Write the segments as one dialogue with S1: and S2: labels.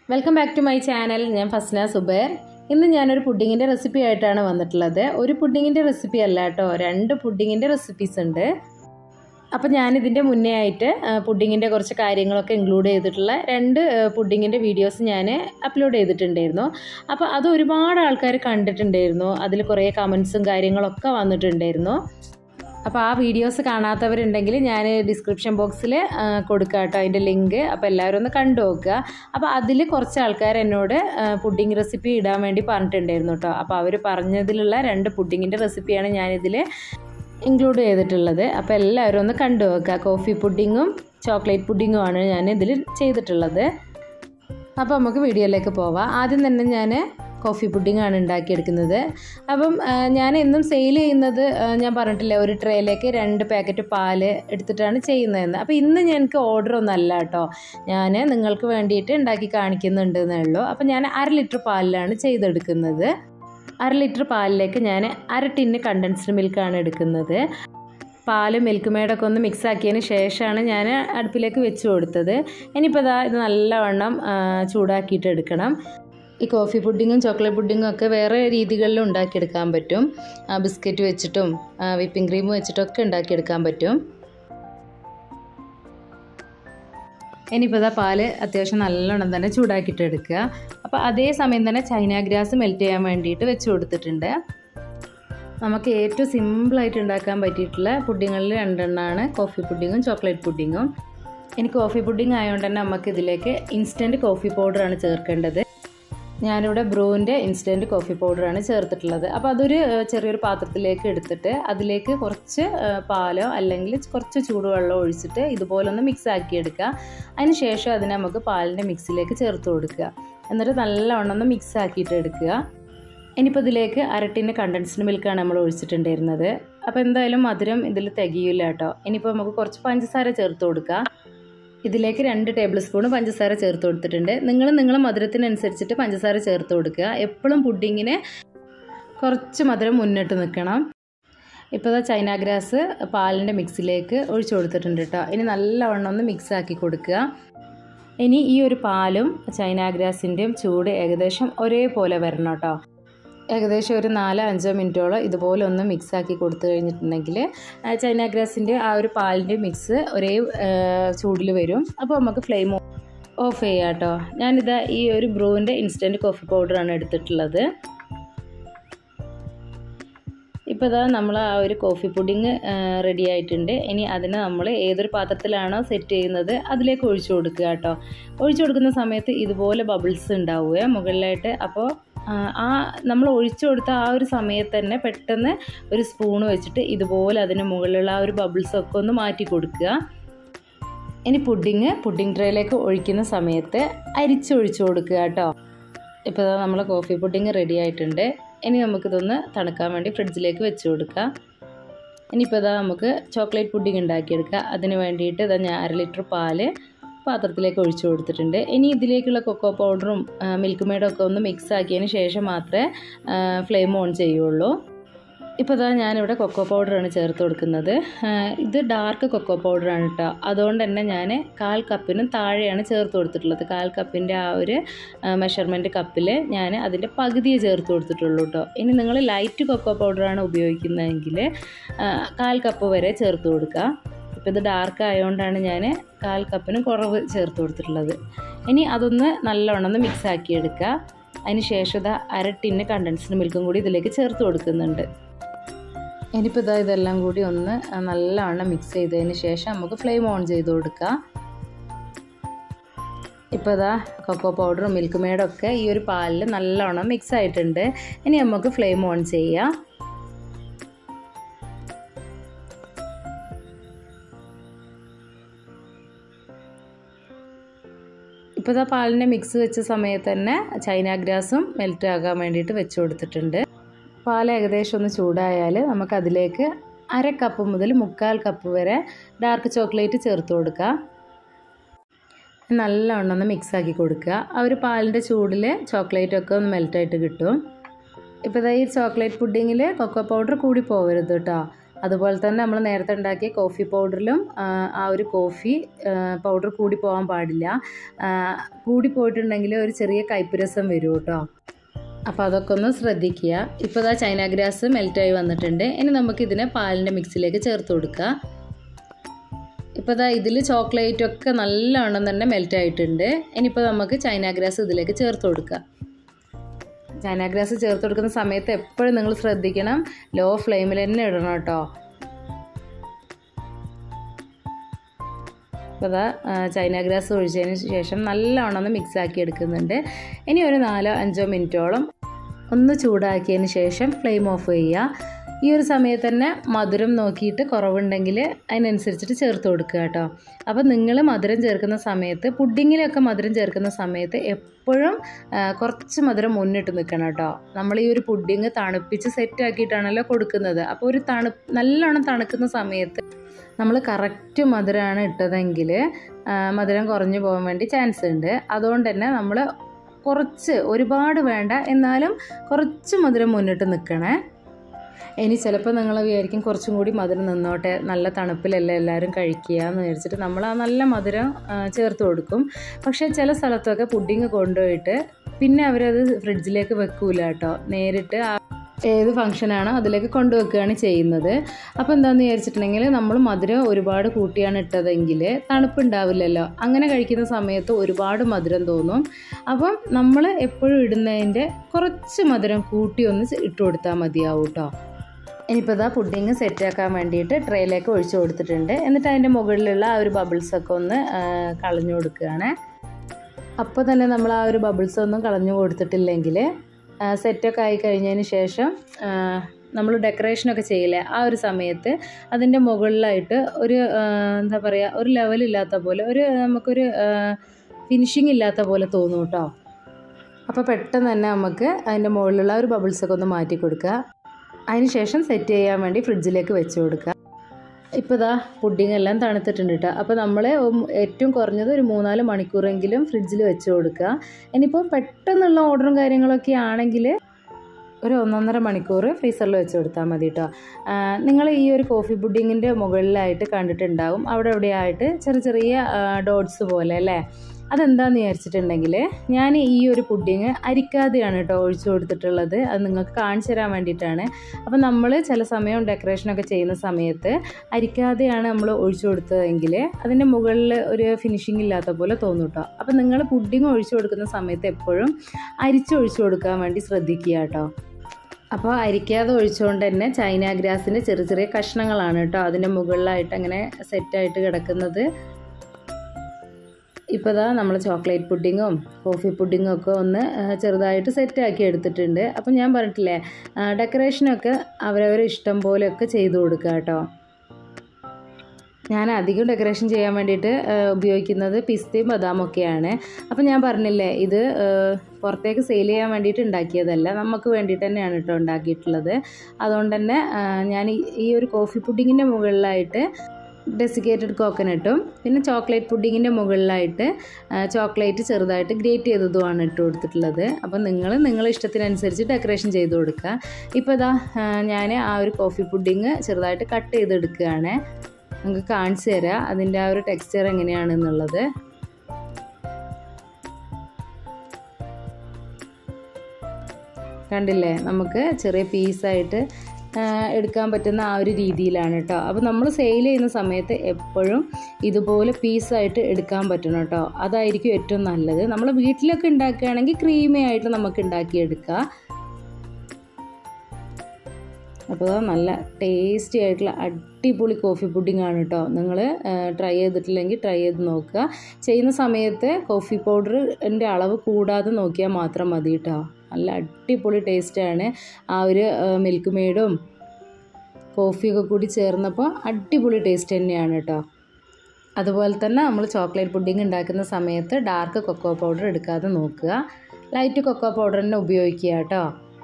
S1: welcome back to my channel ഞാൻ ഫസ്ന സുബൈർ ഇന്ന് ഞാനൊരു പുഡിങ്ങിൻ്റെ റെസിപ്പി ആയിട്ടാണ് വന്നിട്ടുള്ളത് ഒരു പുഡിങ്ങിൻ്റെ റെസിപ്പി അല്ല കേട്ടോ രണ്ട് പുഡിങ്ങിൻ്റെ റെസിപ്പീസ് ഉണ്ട് അപ്പോൾ ഞാനിതിൻ്റെ മുന്നേ ആയിട്ട് പുഡിങ്ങിൻ്റെ കുറച്ച് കാര്യങ്ങളൊക്കെ ഇൻക്ലൂഡ് ചെയ്തിട്ടുള്ള രണ്ട് പുഡിങ്ങിൻ്റെ വീഡിയോസ് ഞാൻ അപ്ലോഡ് ചെയ്തിട്ടുണ്ടായിരുന്നു അപ്പോൾ അത് ഒരുപാട് ആൾക്കാർ കണ്ടിട്ടുണ്ടായിരുന്നു അതിൽ കുറേ കമൻസും കാര്യങ്ങളൊക്കെ വന്നിട്ടുണ്ടായിരുന്നു അപ്പോൾ ആ വീഡിയോസ് കാണാത്തവരുണ്ടെങ്കിൽ ഞാൻ ഡിസ്ക്രിപ്ഷൻ ബോക്സിൽ കൊടുക്കാം കേട്ടോ അതിൻ്റെ ലിങ്ക് അപ്പോൾ എല്ലാവരും ഒന്ന് കണ്ടു നോക്കുക അപ്പോൾ അതിൽ കുറച്ച് ആൾക്കാർ എന്നോട് പുഡിംഗ് റെസിപ്പി ഇടാൻ വേണ്ടി പറഞ്ഞിട്ടുണ്ടായിരുന്നു കേട്ടോ അപ്പോൾ അവർ പറഞ്ഞതിലുള്ള രണ്ട് പുഡിങ്ങിൻ്റെ റെസിപ്പിയാണ് ഞാനിതിൽ ഇൻക്ലൂഡ് ചെയ്തിട്ടുള്ളത് അപ്പോൾ എല്ലാവരും ഒന്ന് കണ്ടു നോക്കുക കോഫി പുഡിങ്ങും ചോക്ലേറ്റ് പുഡിങ്ങും ആണ് ഞാൻ ഇതിൽ ചെയ്തിട്ടുള്ളത് അപ്പോൾ നമുക്ക് വീഡിയോയിലേക്ക് പോവാം ആദ്യം തന്നെ ഞാൻ കോഫി പുഡിങ്ങാണ് ഉണ്ടാക്കിയെടുക്കുന്നത് അപ്പം ഞാൻ എന്നും സെയിൽ ചെയ്യുന്നത് ഞാൻ പറഞ്ഞിട്ടില്ല ഒരു ട്രേയിലേക്ക് രണ്ട് പാക്കറ്റ് പാല് എടുത്തിട്ടാണ് ചെയ്യുന്നതെന്ന് അപ്പോൾ ഇന്ന് ഞങ്ങൾക്ക് ഓർഡർ ഒന്നും അല്ല കേട്ടോ ഞാൻ നിങ്ങൾക്ക് വേണ്ടിയിട്ട് ഉണ്ടാക്കി കാണിക്കുന്നുണ്ടെന്നേ ഉള്ളൂ അപ്പോൾ ഞാൻ അര ലിറ്റർ പാലിലാണ് ചെയ്തെടുക്കുന്നത് അര ലിറ്റർ പാലിലേക്ക് ഞാൻ അര ടിന്ന് കണ്ടൻസ്ഡ് മിൽക്കാണ് എടുക്കുന്നത് പാല് മിൽക്ക് മേഡൊക്കെ ഒന്ന് മിക്സ് ആക്കിയതിന് ശേഷമാണ് ഞാൻ അടുപ്പിലേക്ക് വെച്ച് കൊടുത്തത് ഇനിയിപ്പോൾ ഇതാ ഇത് നല്ലവണ്ണം ചൂടാക്കിയിട്ട് എടുക്കണം ഈ കോഫി പുഡിങ്ങും ചോക്ലേറ്റ് പുഡിങ്ങും ഒക്കെ വേറെ രീതികളിലും ഉണ്ടാക്കിയെടുക്കാൻ പറ്റും ബിസ്ക്കറ്റ് വെച്ചിട്ടും വിപ്പിംഗ് ക്രീം വെച്ചിട്ടൊക്കെ ഉണ്ടാക്കിയെടുക്കാൻ പറ്റും ഇനിയിപ്പോൾ ഇതാ പാല് അത്യാവശ്യം നല്ലോണം തന്നെ ചൂടാക്കിയിട്ട് എടുക്കുക അപ്പോൾ അതേ സമയം തന്നെ ചൈന ഗ്രാസ് മെൽറ്റ് ചെയ്യാൻ വേണ്ടിയിട്ട് വെച്ച് കൊടുത്തിട്ടുണ്ട് നമുക്ക് ഏറ്റവും സിമ്പിളായിട്ട് ഉണ്ടാക്കാൻ പറ്റിയിട്ടുള്ള പുഡിങ്ങളിൽ രണ്ടെണ്ണമാണ് കോഫി പുഡിങ്ങും ചോക്ലേറ്റ് പുഡിങ്ങും ഇനി കോഫി പുഡിങ് ആയതുകൊണ്ട് തന്നെ നമുക്ക് ഇതിലേക്ക് ഇൻസ്റ്റൻറ്റ് കോഫി പൗഡറാണ് ചേർക്കേണ്ടത് ഞാനിവിടെ ബ്രൂവിൻ്റെ ഇൻസ്റ്റൻറ്റ് കോഫി പൗഡറാണ് ചേർത്തിട്ടുള്ളത് അപ്പോൾ അതൊരു ചെറിയൊരു പാത്രത്തിലേക്ക് എടുത്തിട്ട് അതിലേക്ക് കുറച്ച് പാലോ അല്ലെങ്കിൽ കുറച്ച് ചൂടുവെള്ളം ഒഴിച്ചിട്ട് ഇതുപോലൊന്ന് മിക്സ് ആക്കി എടുക്കുക അതിന് ശേഷം അതിനെ നമുക്ക് പാലിൻ്റെ മിക്സിലേക്ക് ചേർത്ത് കൊടുക്കുക എന്നിട്ട് നല്ലവണ്ണം ഒന്ന് മിക്സ് ആക്കിയിട്ട് എടുക്കുക ഇനിയിപ്പോൾ ഇതിലേക്ക് അരട്ടിൻ്റെ കണ്ടൻസ്ഡ് മിൽക്കാണ് നമ്മൾ ഒഴിച്ചിട്ടുണ്ടായിരുന്നത് അപ്പോൾ എന്തായാലും മധുരം ഇതിൽ തികയില്ല കേട്ടോ ഇനിയിപ്പോൾ നമുക്ക് കുറച്ച് പഞ്ചസാര ചേർത്ത് കൊടുക്കുക ഇതിലേക്ക് രണ്ട് ടേബിൾ സ്പൂൺ പഞ്ചസാര ചേർത്ത് കൊടുത്തിട്ടുണ്ട് നിങ്ങൾ നിങ്ങളെ മധുരത്തിനനുസരിച്ചിട്ട് പഞ്ചസാര ചേർത്ത് കൊടുക്കുക എപ്പോഴും പുഡിങ്ങിന് കുറച്ച് മധുരം മുന്നിട്ട് നിൽക്കണം ഇപ്പോൾ ചൈന ഗ്രാസ് പാലിൻ്റെ മിക്സിലേക്ക് ഒഴിച്ചു കൊടുത്തിട്ടുണ്ട് കേട്ടോ ഇനി നല്ലവണ്ണം ഒന്ന് മിക്സ് ആക്കി കൊടുക്കുക ഇനി ഈ ഒരു പാലും ചൈന ഗ്രാസിൻ്റെയും ചൂട് ഏകദേശം ഒരേപോലെ വരണം കേട്ടോ ഏകദേശം ഒരു നാലോ അഞ്ചോ മിനിറ്റോളം ഇതുപോലെ ഒന്ന് മിക്സ് ആക്കി കൊടുത്തു കഴിഞ്ഞിട്ടുണ്ടെങ്കിൽ ചൈന ഗ്രാസിൻ്റെ ആ ഒരു പാലിൻ്റെ മിക്സ് ഒരേ ചൂടിൽ വരും അപ്പോൾ നമുക്ക് ഫ്ലെയിം ഓഫ് ചെയ്യാം കേട്ടോ ഞാനിതാ ഈ ഒരു ബ്രൂവിൻ്റെ ഇൻസ്റ്റൻറ്റ് കോഫി പൗഡറാണ് എടുത്തിട്ടുള്ളത് ഇപ്പോൾ ഇതാ നമ്മൾ ആ ഒരു കോഫി പുഡിങ് റെഡി ആയിട്ടുണ്ട് ഇനി അതിനെ നമ്മൾ ഏതൊരു പാത്രത്തിലാണോ സെറ്റ് ചെയ്യുന്നത് അതിലേക്ക് ഒഴിച്ചു കൊടുക്കുക കേട്ടോ ഒഴിച്ചു കൊടുക്കുന്ന സമയത്ത് ഇതുപോലെ ബബിൾസ് ഉണ്ടാവുക മുകളിലായിട്ട് അപ്പോൾ ആ നമ്മൾ ഒഴിച്ചു കൊടുത്ത ആ ഒരു സമയത്ത് തന്നെ പെട്ടെന്ന് ഒരു സ്പൂൺ വെച്ചിട്ട് ഇതുപോലെ അതിന് മുകളിലുള്ള ആ ഒരു ബബിൾസൊക്കെ ഒന്ന് മാറ്റി കൊടുക്കുക ഇനി പുഡിങ് പുഡിങ് ട്രേയിലേക്ക് ഒഴിക്കുന്ന സമയത്ത് അരിച്ചൊഴിച്ചു കൊടുക്കുക കേട്ടോ ഇപ്പോൾ നമ്മൾ കോഫി പുഡിങ് റെഡി ആയിട്ടുണ്ട് ഇനി നമുക്കിതൊന്ന് തണുക്കാൻ വേണ്ടി ഫ്രിഡ്ജിലേക്ക് വെച്ച് കൊടുക്കാം ഇനിയിപ്പോൾ ഇതാ നമുക്ക് ചോക്ലേറ്റ് പുഡിങ് ഉണ്ടാക്കിയെടുക്കുക അതിന് വേണ്ടിയിട്ട് ഇതാ ഞാൻ അര ലിറ്റർ പാല് പാത്രത്തിലേക്ക് ഒഴിച്ചു കൊടുത്തിട്ടുണ്ട് ഇനി ഇതിലേക്കുള്ള കൊക്കോ പൗഡറും മിൽക്ക് മെയ്ഡും ഒക്കെ ഒന്ന് മിക്സ് ആക്കിയതിന് ശേഷം മാത്രമേ ഫ്ലെയിം ഓൺ ചെയ്യുള്ളൂ ഇപ്പോൾ ഇതാ ഞാനിവിടെ കൊക്കോ പൗഡറാണ് ചേർത്ത് കൊടുക്കുന്നത് ഇത് ഡാർക്ക് കൊക്കോ പൗഡറാണ് കേട്ടോ അതുകൊണ്ട് തന്നെ ഞാൻ കാൽ കപ്പിനും താഴെയാണ് ചേർത്ത് കൊടുത്തിട്ടുള്ളത് കാൽ കപ്പിൻ്റെ ആ ഒരു മെഷർമെൻറ്റ് കപ്പിൽ ഞാൻ അതിൻ്റെ പകുതിയെ ചേർത്ത് കൊടുത്തിട്ടുള്ളൂ കേട്ടോ ഇനി നിങ്ങൾ ലൈറ്റ് കൊക്കോ പൗഡറാണ് ഉപയോഗിക്കുന്നതെങ്കിൽ കാൽ കപ്പ് വരെ ചേർത്ത് കൊടുക്കുക ഇപ്പോൾ ഇത് ഡാർക്ക് ആയതുകൊണ്ടാണ് ഞാൻ കാൽ കപ്പിന് കുറവ് ചേർത്ത് കൊടുത്തിട്ടുള്ളത് ഇനി അതൊന്ന് നല്ലവണ്ണം ഒന്ന് മിക്സ് ആക്കി എടുക്കുക അതിന് ശേഷം ഇതാ അര ടിന്ന് കണ്ടൻസ്ഡ് മിൽക്കും കൂടി ഇതിലേക്ക് ചേർത്ത് കൊടുക്കുന്നുണ്ട് ഇനിയിപ്പോൾ ഇതാ ഇതെല്ലാം കൂടി ഒന്ന് നല്ലവണ്ണം മിക്സ് ചെയ്തതിന് ശേഷം നമുക്ക് ഫ്ലെയിം ഓൺ ചെയ്ത് കൊടുക്കുക ഇപ്പോൾ ഇതാ കൊക്കോ പൗഡറും മിൽക്ക് മെയ്ഡും ഒക്കെ ഈ ഒരു പാലിൽ നല്ലവണ്ണം മിക്സ് ആയിട്ടുണ്ട് ഇനി നമുക്ക് ഫ്ലെയിം ഓൺ ചെയ്യാം ഇപ്പോൾ ഇതാ പാലിൻ്റെ മിക്സ് വെച്ച സമയത്ത് തന്നെ ചൈന ഗ്രാസും മെൽറ്റ് ആകാൻ വേണ്ടിയിട്ട് വെച്ച് കൊടുത്തിട്ടുണ്ട് പാൽ ഏകദേശം ഒന്ന് ചൂടായാൽ നമുക്കതിലേക്ക് അര കപ്പ് മുതൽ മുക്കാൽ കപ്പ് വരെ ഡാർക്ക് ചോക്ലേറ്റ് ചേർത്ത് കൊടുക്കുക നല്ലവണ്ണം ഒന്ന് മിക്സ് ആക്കി കൊടുക്കുക ആ ഒരു പാലിൻ്റെ ചൂടിൽ ചോക്ലേറ്റൊക്കെ ഒന്ന് മെൽറ്റായിട്ട് കിട്ടും ഇപ്പോൾ ഈ ചോക്ലേറ്റ് പുഡിങ്ങിൽ കൊക്കോ പൗഡർ കൂടി പോകരുത് കേട്ടോ അതുപോലെ തന്നെ നമ്മൾ നേരത്തെ ഉണ്ടാക്കിയ കോഫി പൗഡറിലും ആ ഒരു കോഫി പൗഡർ കൂടി പോകാൻ പാടില്ല കൂടി പോയിട്ടുണ്ടെങ്കിൽ ഒരു ചെറിയ കയ്പ്പുരസം വരും കേട്ടോ അപ്പോൾ അതൊക്കെ ഒന്ന് ശ്രദ്ധിക്കുക ഇപ്പോൾ ഇതാ ചൈന ഗ്രാസ് മെൽറ്റായി വന്നിട്ടുണ്ട് ഇനി നമുക്ക് ഇതിനെ പാലിൻ്റെ മിക്സിലേക്ക് ചേർത്ത് കൊടുക്കുക ഇപ്പോൾ ഇതാ ഇതിൽ ചോക്ലേറ്റ് ഒക്കെ നല്ലവണ്ണം തന്നെ മെൽറ്റ് ആയിട്ടുണ്ട് ഇനിയിപ്പോൾ നമുക്ക് ചൈന ഗ്രാസ് ഇതിലേക്ക് ചേർത്ത് കൊടുക്കുക ചൈന ഗ്രാസ് ചേർത്ത് കൊടുക്കുന്ന സമയത്ത് എപ്പോഴും നിങ്ങൾ ശ്രദ്ധിക്കണം ലോ ഫ്ലെയിമിൽ തന്നെ ഇടണം കേട്ടോ അപ്പോൾ അതാ ചൈന ഗ്രാസ് ഒഴിച്ചതിന് ശേഷം നല്ലവണ്ണം ഒന്ന് മിക്സ് ആക്കി എടുക്കുന്നുണ്ട് ഇനി ഒരു നാലോ അഞ്ചോ മിനിറ്റോളം ഒന്ന് ചൂടാക്കിയതിന് ശേഷം ഫ്ലെയിം ഓഫ് ചെയ്യുക ഈ ഒരു സമയത്ത് തന്നെ മധുരം നോക്കിയിട്ട് കുറവുണ്ടെങ്കിൽ അതിനനുസരിച്ചിട്ട് ചേർത്ത് കൊടുക്കുക കേട്ടോ അപ്പോൾ നിങ്ങൾ മധുരം ചേർക്കുന്ന സമയത്ത് പുഡിങ്ങിലൊക്കെ മധുരം ചേർക്കുന്ന സമയത്ത് എപ്പോഴും കുറച്ച് മധുരം മുന്നിട്ട് നിൽക്കണം കേട്ടോ നമ്മൾ ഈ ഒരു പുഡിങ് തണുപ്പിച്ച് സെറ്റ് ആക്കിയിട്ടാണല്ലോ കൊടുക്കുന്നത് അപ്പോൾ ഒരു തണു നല്ലോണം തണുക്കുന്ന സമയത്ത് നമ്മൾ കറക്റ്റ് മധുരമാണ് ഇട്ടതെങ്കിൽ മധുരം കുറഞ്ഞു പോകാൻ വേണ്ടി ചാൻസ് ഉണ്ട് അതുകൊണ്ട് തന്നെ നമ്മൾ കുറച്ച് ഒരുപാട് വേണ്ട എന്നാലും കുറച്ച് മധുരം മുന്നിട്ട് നിൽക്കണേ ഇനി ചിലപ്പോൾ നിങ്ങൾ വിചാരിക്കും കുറച്ചും കൂടി മധുരം നിന്നോട്ടെ നല്ല തണുപ്പിലല്ലേ എല്ലാവരും കഴിക്കുക എന്ന് വിചാരിച്ചിട്ട് നമ്മൾ ആ നല്ല മധുരം ചേർത്ത് കൊടുക്കും പക്ഷേ ചില സ്ഥലത്തൊക്കെ പുഡിങ് കൊണ്ടുപോയിട്ട് പിന്നെ അവരത് ഫ്രിഡ്ജിലേക്ക് വെക്കൂല കേട്ടോ നേരിട്ട് ആ ഏത് ഫംഗ്ഷനാണോ അതിലേക്ക് കൊണ്ടുവെക്കുകയാണ് ചെയ്യുന്നത് അപ്പോൾ എന്താണെന്ന് വിചാരിച്ചിട്ടുണ്ടെങ്കിൽ നമ്മൾ മധുരം ഒരുപാട് കൂട്ടിയാണ് ഇട്ടതെങ്കിൽ തണുപ്പുണ്ടാവില്ലല്ലോ അങ്ങനെ കഴിക്കുന്ന സമയത്ത് ഒരുപാട് മധുരം തോന്നും അപ്പം നമ്മൾ എപ്പോഴും ഇടുന്നതിൻ്റെ കുറച്ച് മധുരം കൂട്ടി ഒന്ന് ഇട്ട് കൊടുത്താൽ മതിയാവും കേട്ടോ ഇനിയിപ്പോൾ ഇതാ പുഡിങ് സെറ്റാക്കാൻ വേണ്ടിയിട്ട് ട്രേയിലേക്ക് ഒഴിച്ചു കൊടുത്തിട്ടുണ്ട് എന്നിട്ട് അതിൻ്റെ മുകളിലുള്ള ആ ഒരു ബബിൾസൊക്കെ ഒന്ന് കളഞ്ഞു കൊടുക്കുകയാണ് അപ്പോൾ തന്നെ നമ്മൾ ആ ഒരു ബബിൾസ് ഒന്നും കളഞ്ഞു കൊടുത്തിട്ടില്ലെങ്കിൽ സെറ്റൊക്കെ ആയി കഴിഞ്ഞതിന് ശേഷം നമ്മൾ ഡെക്കറേഷനൊക്കെ ചെയ്യില്ലേ ആ ഒരു സമയത്ത് അതിൻ്റെ മുകളിലായിട്ട് ഒരു എന്താ പറയുക ഒരു ലെവലില്ലാത്ത പോലെ ഒരു നമുക്കൊരു ഫിനിഷിംഗ് ഇല്ലാത്ത പോലെ തോന്നും കേട്ടോ അപ്പോൾ പെട്ടെന്ന് തന്നെ നമുക്ക് അതിൻ്റെ മുകളിലുള്ള ഒരു ബബിൾസൊക്കെ ഒന്ന് മാറ്റി കൊടുക്കുക അതിന് ശേഷം സെറ്റ് ചെയ്യാൻ വേണ്ടി ഫ്രിഡ്ജിലേക്ക് വെച്ച് കൊടുക്കുക ഇപ്പോൾ ഇതാ പുഡിംഗ് എല്ലാം തണുത്തിട്ടുണ്ട് കേട്ടോ അപ്പോൾ നമ്മൾ ഏറ്റവും കുറഞ്ഞത് ഒരു മൂന്നാല് മണിക്കൂറെങ്കിലും ഫ്രിഡ്ജിൽ വെച്ച് കൊടുക്കുക ഇനിയിപ്പോൾ പെട്ടെന്നുള്ള ഓർഡറും കാര്യങ്ങളൊക്കെ ആണെങ്കിൽ ഒരു ഒന്നൊന്നര മണിക്കൂർ ഫ്രീസറിൽ വെച്ച് കൊടുത്താൽ മതി കേട്ടോ നിങ്ങൾ ഈ ഒരു കോഫി പുഡിങ്ങിൻ്റെ മുകളിലായിട്ട് കണ്ടിട്ടുണ്ടാവും അവിടെ എവിടെയായിട്ട് ചെറിയ ചെറിയ ഡോട്ട്സ് പോലെ അല്ലേ അതെന്താന്ന് വിചാരിച്ചിട്ടുണ്ടെങ്കിൽ ഞാൻ ഈ ഒരു പുഡിങ് അരിക്കാതെയാണ് കേട്ടോ ഒഴിച്ചു കൊടുത്തിട്ടുള്ളത് അത് നിങ്ങൾക്ക് കാണിച്ചു തരാൻ വേണ്ടിയിട്ടാണ് അപ്പോൾ നമ്മൾ ചില സമയം ഡെക്കറേഷനൊക്കെ ചെയ്യുന്ന സമയത്ത് അരിക്കാതെയാണ് നമ്മൾ ഒഴിച്ചു കൊടുത്തതെങ്കിൽ അതിൻ്റെ മുകളിൽ ഒരു ഫിനിഷിംഗ് ഇല്ലാത്ത പോലെ തോന്നും കേട്ടോ അപ്പോൾ നിങ്ങൾ പുഡിങ് ഒഴിച്ചു കൊടുക്കുന്ന സമയത്ത് എപ്പോഴും അരിച്ചൊഴിച്ചു കൊടുക്കാൻ വേണ്ടി ശ്രദ്ധിക്കുക കേട്ടോ അപ്പോൾ അരിക്കാതെ ഒഴിച്ചുകൊണ്ട് തന്നെ ചൈന ഗ്രാസിൻ്റെ ചെറിയ ചെറിയ കഷ്ണങ്ങളാണ് കേട്ടോ അതിൻ്റെ മുകളിലായിട്ട് അങ്ങനെ സെറ്റായിട്ട് കിടക്കുന്നത് ഇപ്പോൾ ഇതാ നമ്മൾ ചോക്ലേറ്റ് പുഡിങ്ങും കോഫി പുഡിങ്ങും ഒക്കെ ഒന്ന് ചെറുതായിട്ട് സെറ്റാക്കി എടുത്തിട്ടുണ്ട് അപ്പോൾ ഞാൻ പറഞ്ഞിട്ടില്ലേ ഡെക്കറേഷനൊക്കെ അവരവരെ ഇഷ്ടം പോലെയൊക്കെ ചെയ്തു കൊടുക്കുക കേട്ടോ ഞാൻ അധികം ഡെക്കറേഷൻ ചെയ്യാൻ വേണ്ടിയിട്ട് ഉപയോഗിക്കുന്നത് പിസ്തയും ബദാമും ഒക്കെയാണ് അപ്പോൾ ഞാൻ പറഞ്ഞില്ലേ ഇത് പുറത്തേക്ക് സെയിൽ ചെയ്യാൻ വേണ്ടിയിട്ട് ഉണ്ടാക്കിയതല്ല നമുക്ക് വേണ്ടിയിട്ട് തന്നെയാണ് കേട്ടോ ഉണ്ടാക്കിയിട്ടുള്ളത് അതുകൊണ്ട് തന്നെ ഞാൻ ഈ ഒരു കോഫി പുഡിങ്ങിൻ്റെ മുകളിലായിട്ട് ഡെസിക്കേറ്റഡ് കോക്കനട്ടും പിന്നെ ചോക്ലേറ്റ് പുഡിങ്ങിൻ്റെ മുകളിലായിട്ട് ചോക്ലേറ്റ് ചെറുതായിട്ട് ഗ്രേറ്റ് ചെയ്തതുമാണ് ഇട്ട് കൊടുത്തിട്ടുള്ളത് അപ്പോൾ നിങ്ങൾ നിങ്ങളുടെ ഇഷ്ടത്തിനനുസരിച്ച് ഡെക്കറേഷൻ ചെയ്ത് കൊടുക്കുക ഇപ്പോൾ ഇതാ ഞാൻ ആ ഒരു കോഫി പുഡിങ് ചെറുതായിട്ട് കട്ട് ചെയ്തെടുക്കുകയാണ് നമുക്ക് കാണിച്ചു തരാം അതിൻ്റെ ആ ഒരു ടെക്സ്ചർ എങ്ങനെയാണെന്നുള്ളത് കണ്ടില്ലേ നമുക്ക് ചെറിയ പീസായിട്ട് എടുക്കാൻ പറ്റുന്ന ആ ഒരു രീതിയിലാണ് കേട്ടോ അപ്പോൾ നമ്മൾ സെയിൽ ചെയ്യുന്ന സമയത്ത് എപ്പോഴും ഇതുപോലെ പീസായിട്ട് എടുക്കാൻ പറ്റണം കേട്ടോ അതായിരിക്കും ഏറ്റവും നല്ലത് നമ്മൾ വീട്ടിലൊക്കെ ഉണ്ടാക്കുകയാണെങ്കിൽ ക്രീമി ആയിട്ട് നമുക്ക് ഉണ്ടാക്കിയെടുക്കാം അപ്പോൾ നല്ല ടേസ്റ്റി ആയിട്ടുള്ള അടിപൊളി കോഫി പുഡിംഗ് ആണ് കേട്ടോ നിങ്ങൾ ട്രൈ ചെയ്തിട്ടില്ലെങ്കിൽ ട്രൈ ചെയ്ത് നോക്കുക ചെയ്യുന്ന സമയത്ത് കോഫി പൗഡറിൻ്റെ അളവ് കൂടാതെ നോക്കിയാൽ മാത്രം മതി കേട്ടോ നല്ല അടിപൊളി ടേസ്റ്റാണ് ആ ഒരു മിൽക്ക് മെയ്ഡും കോഫിയൊക്കെ കൂടി ചേർന്നപ്പോൾ അടിപൊളി ടേസ്റ്റ് തന്നെയാണ് കേട്ടോ അതുപോലെ തന്നെ നമ്മൾ ചോക്ലേറ്റ് പുഡിംഗ് ഉണ്ടാക്കുന്ന സമയത്ത് ഡാർക്ക് കൊക്കോ പൗഡർ എടുക്കാതെ നോക്കുക ലൈറ്റ് കൊക്കോ പൗഡർ തന്നെ ഉപയോഗിക്കുക കേട്ടോ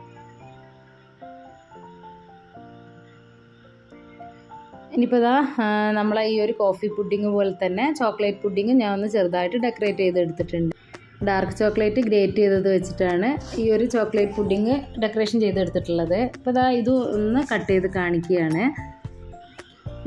S1: ഇനിയിപ്പോൾ ഇതാ നമ്മളെ ഈ ഒരു കോഫി പുഡിങ് പോലെ തന്നെ ചോക്ലേറ്റ് പുഡിങ് ഞാൻ ഒന്ന് ചെറുതായിട്ട് ഡെക്കറേറ്റ് ചെയ്തെടുത്തിട്ടുണ്ട് ഡാർക്ക് ചോക്ലേറ്റ് ഗ്രേറ്റ് ചെയ്തത് വെച്ചിട്ടാണ് ഈ ഒരു ചോക്ലേറ്റ് പുഡിങ് ഡെക്കറേഷൻ ചെയ്തെടുത്തിട്ടുള്ളത് ഇപ്പോൾ ഇതാ ഇത് ഒന്ന് കട്ട് ചെയ്ത് കാണിക്കുകയാണ്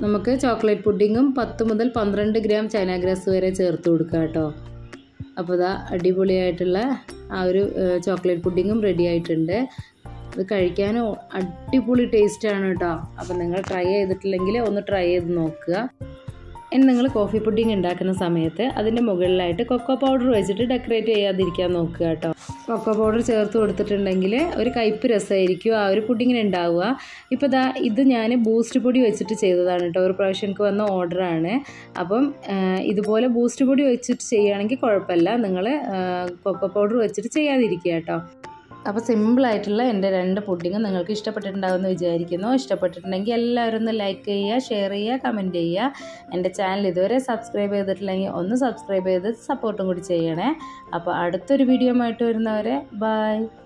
S1: നമുക്ക് ചോക്ലേറ്റ് പുഡിങ്ങും പത്ത് മുതൽ പന്ത്രണ്ട് ഗ്രാം ചൈന ഗ്രാസ് വരെ ചേർത്ത് കൊടുക്കുക കേട്ടോ അപ്പോൾ ഇതാ അടിപൊളിയായിട്ടുള്ള ആ ഒരു ചോക്ലേറ്റ് പുഡിങ്ങും റെഡി ആയിട്ടുണ്ട് ഇത് കഴിക്കാൻ അടിപൊളി ടേസ്റ്റാണ് കേട്ടോ അപ്പോൾ നിങ്ങൾ ട്രൈ ചെയ്തിട്ടില്ലെങ്കിൽ ഒന്ന് ട്രൈ ചെയ്ത് നോക്കുക ഇനി നിങ്ങൾ കോഫി പുഡിംഗ് ഉണ്ടാക്കുന്ന സമയത്ത് അതിൻ്റെ മുകളിലായിട്ട് കൊക്കോ പൗഡർ വെച്ചിട്ട് ഡെക്കറേറ്റ് ചെയ്യാതിരിക്കാൻ നോക്കുക കേട്ടോ കൊക്കോ പൗഡർ ചേർത്ത് കൊടുത്തിട്ടുണ്ടെങ്കിൽ ഒരു കയ്പ്പ് രസമായിരിക്കും ആ ഒരു പുഡിങ്ങിന് ഉണ്ടാവുക ഇപ്പോൾ ദാ ഇത് ഞാൻ ബൂസ്റ്റ് പൊടി വെച്ചിട്ട് ചെയ്തതാണ് കേട്ടോ ഒരു പ്രാവശ്യം എനിക്ക് വന്ന ഓർഡറാണ് അപ്പം ഇതുപോലെ ബൂസ്റ്റ് പൊടി വെച്ചിട്ട് ചെയ്യുകയാണെങ്കിൽ കുഴപ്പമില്ല നിങ്ങൾ കൊക്കോ പൗഡർ വെച്ചിട്ട് ചെയ്യാതിരിക്കുക കേട്ടോ അപ്പോൾ സിമ്പിളായിട്ടുള്ള എൻ്റെ രണ്ട് പുഡിങ് നിങ്ങൾക്ക് ഇഷ്ടപ്പെട്ടിട്ടുണ്ടാകുമെന്ന് വിചാരിക്കുന്നു ഇഷ്ടപ്പെട്ടിട്ടുണ്ടെങ്കിൽ എല്ലാവരും ഒന്ന് ലൈക്ക് ചെയ്യുക ഷെയർ ചെയ്യുക കമൻറ്റ് ചെയ്യുക എൻ്റെ ചാനൽ ഇതുവരെ സബ്സ്ക്രൈബ് ചെയ്തിട്ടില്ലെങ്കിൽ ഒന്ന് സബ്സ്ക്രൈബ് ചെയ്ത് സപ്പോർട്ടും കൂടി ചെയ്യണേ അപ്പോൾ അടുത്തൊരു വീഡിയോ ആയിട്ട് വരുന്നവരെ ബൈ